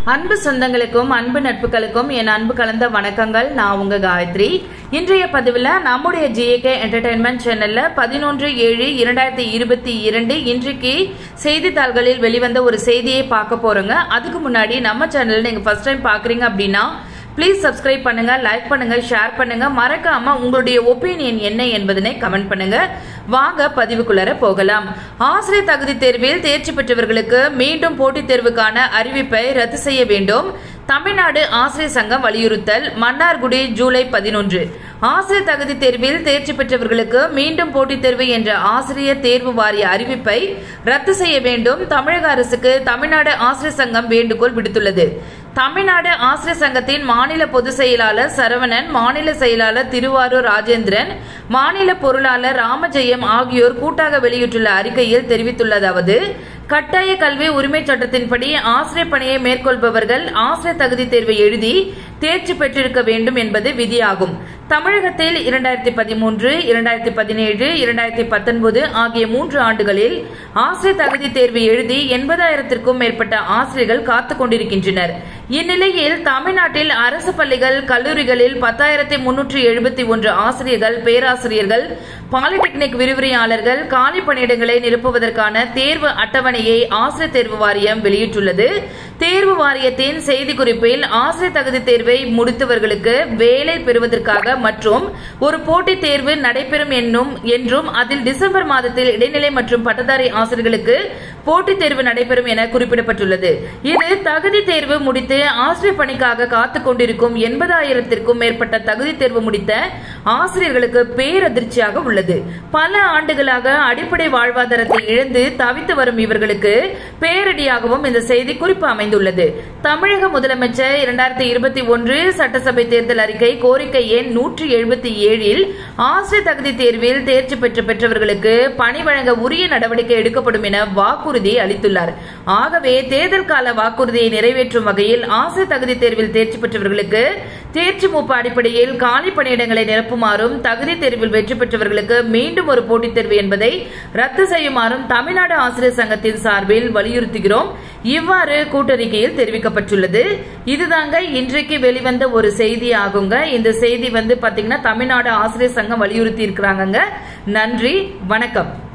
அன்பு சொந்தங்களுக்கும் அன்பு நட்புகளுக்கும் என் அன்பு கலந்த வணக்கங்கள் நான் உங்க காயத்ரி இன்றைய பதிவில் நம்முடைய ஜிஏகே என்டர்டைன்மெண்ட் சேனல்ல பதினொன்று ஏழு இரண்டாயிரத்தி இருபத்தி இரண்டு இன்றைக்கு செய்தித்தாள்களில் வெளிவந்த ஒரு செய்தியை பார்க்க போறோங்க அதுக்கு முன்னாடி நம்ம சேனல் நீங்க ஃபர்ஸ்ட் டைம் பாக்குறீங்க அப்படின்னா ப்ளீஸ் சப்ஸ்கிரைப் பண்ணுங்க லைக் பண்ணுங்க ஷேர் பண்ணுங்க மறக்காம உங்களுடைய ஒப்பீனியன் என்ன என்பதனை கமெண்ட் பண்ணுங்க வாங்க பதிவுக்குள்ளர போகலாம் ஆசிரியர் தகுதி தேர்வில் தேர்ச்சி பெற்றவர்களுக்கு மீண்டும் போட்டித் தேர்வுக்கான அறிவிப்பை ரத்து செய்ய வேண்டும் தமிழ்நாடு ஆசிரியர் சங்கம் வலியுறுத்தல் மன்னார்குடி ஜூலை பதினொன்று ஆசிரியர் தகுதி தேர்வில் தேர்ச்சி பெற்றவர்களுக்கு மீண்டும் போட்டித் தேர்வு என்ற ஆசிரியர் தேர்வு வாரிய அறிவிப்பை ரத்து செய்ய வேண்டும் தமிழக அரசுக்கு தமிழ்நாடு ஆசிரியர் சங்கம் வேண்டுகோள் விடுத்துள்ளது தமிழ்நாடு ஆசிரியர் சங்கத்தின் மாநில பொதுச் செயலாளர் சரவணன் மாநில செயலாளர் திருவாரூர் ராஜேந்திரன் மாநில பொருளாளர் ராமஜெயம் ஆகியோர் கூட்டாக வெளியிட்டுள்ள அறிக்கையில் தெரிவித்துள்ளதாவது கட்டாய கல்வி உரிமை சட்டத்தின்படி ஆசிரியர் பணியை மேற்கொள்பவர்கள் ஆசிரியர் தகுதி தேர்வை எழுதி தேர்ச்சி பெற்றிருக்க வேண்டும் என்பது விதியாகும் தமிழகத்தில் இரண்டாயிரத்தி பதிமூன்று இரண்டாயிரத்தி பதினேழு இரண்டாயிரத்தி பத்தொன்பது ஆகிய மூன்று ஆண்டுகளில் ஆசிரியர் தகுதி தேர்வு எழுதி எண்பதாயிரத்திற்கும் மேற்பட்ட ஆசிரியர்கள் காத்துக் கொண்டிருக்கின்றனர் இந்நிலையில் தமிழ்நாட்டில் அரசு பள்ளிகள் கல்லூரிகளில் பத்தாயிரத்தி முன்னூற்றி எழுபத்தி ஒன்று ஆசிரியர்கள் பேராசிரியர்கள் பாலிடெக்னிக் விரிவுரையாளர்கள் காலி பணியிடங்களை நிரப்புவதற்கான தேர்வு அட்டவணையை ஆசிரியர் தேர்வு வாரியம் வெளியிட்டுள்ளது தேர்வு வாரியத்தின் செய்திக்குறிப்பில் ஆசிரியர் தகுதி தேர்வை முடித்தவர்களுக்கு வேலை பெறுவதற்காக மற்றும் ஒரு போட்டித் தேர்வு நடைபெறும் என்னும் என்றும் அதில் டிசம்பர் மாதத்தில் இடைநிலை மற்றும் பட்டதாரி ஆசிரியர்களுக்கு போட்டித் தேர்வு நடைபெறும் என குறிப்பிடப்பட்டுள்ளது இது தகுதி தேர்வு முடித்து ஆசிரியர் பணிக்காக காத்துக் கொண்டிருக்கும் எண்பதாயிரத்திற்கும் மேற்பட்ட தகுதி தேர்வு முடித்த ஆசிரியர்களுக்கு பேரதிர்ச்சியாக உள்ளது பல ஆண்டுகளாக அடிப்படை வாழ்வாதாரத்தை இழந்து தவித்து வரும் இவர்களுக்கு பேரடியாகவும் இந்த செய்தி குறிப்பு அமைந்துள்ளது தமிழக முதலமைச்சர் இரண்டாயிரத்தி இருபத்தி ஒன்று சட்டசபை தேர்தல் அறிக்கை கோரிக்கை எண் நூற்றி எழுபத்தி ஏழில் ஆசிரியர் தகுதி தேர்வில் தேர்ச்சி பெற்ற பெற்றவர்களுக்கு பணி வழங்க உரிய நடவடிக்கை எடுக்கப்படும் என வாக்குறுதி அளித்துள்ளார் ஆகவே தேர்தல் கால வாக்குறுதியை நிறைவேற்றும் வகையில் ஆசிரியர் தகுதி தேர்வில் தேர்ச்சி பெற்றவர்களுக்கு தேர்ச்சி மூப்பு அடிப்படையில் காலி பணியிடங்களை நிரப்புமாறும் தகுதி தேர்வில் வெற்றி பெற்றவர்களுக்கு மீண்டும் ஒரு போட்டித் தேர்வு என்பதை ரத்து செய்யுமாறும் தமிழ்நாடு ஆசிரியர் சங்கத்தின் சார்பில் வலியுறுத்துகிறோம் இவ்வாறு கூட்டறிக்கையில் தெரிவிக்கப்பட்டுள்ளது இதுதாங்க இன்றைக்கு வெளிவந்த ஒரு செய்தி ஆகுங்க இந்த செய்தி வந்து பாத்தீங்கன்னா தமிழ்நாடு ஆசிரியர் சங்கம் வலியுறுத்தி இருக்கிறாங்க நன்றி வணக்கம்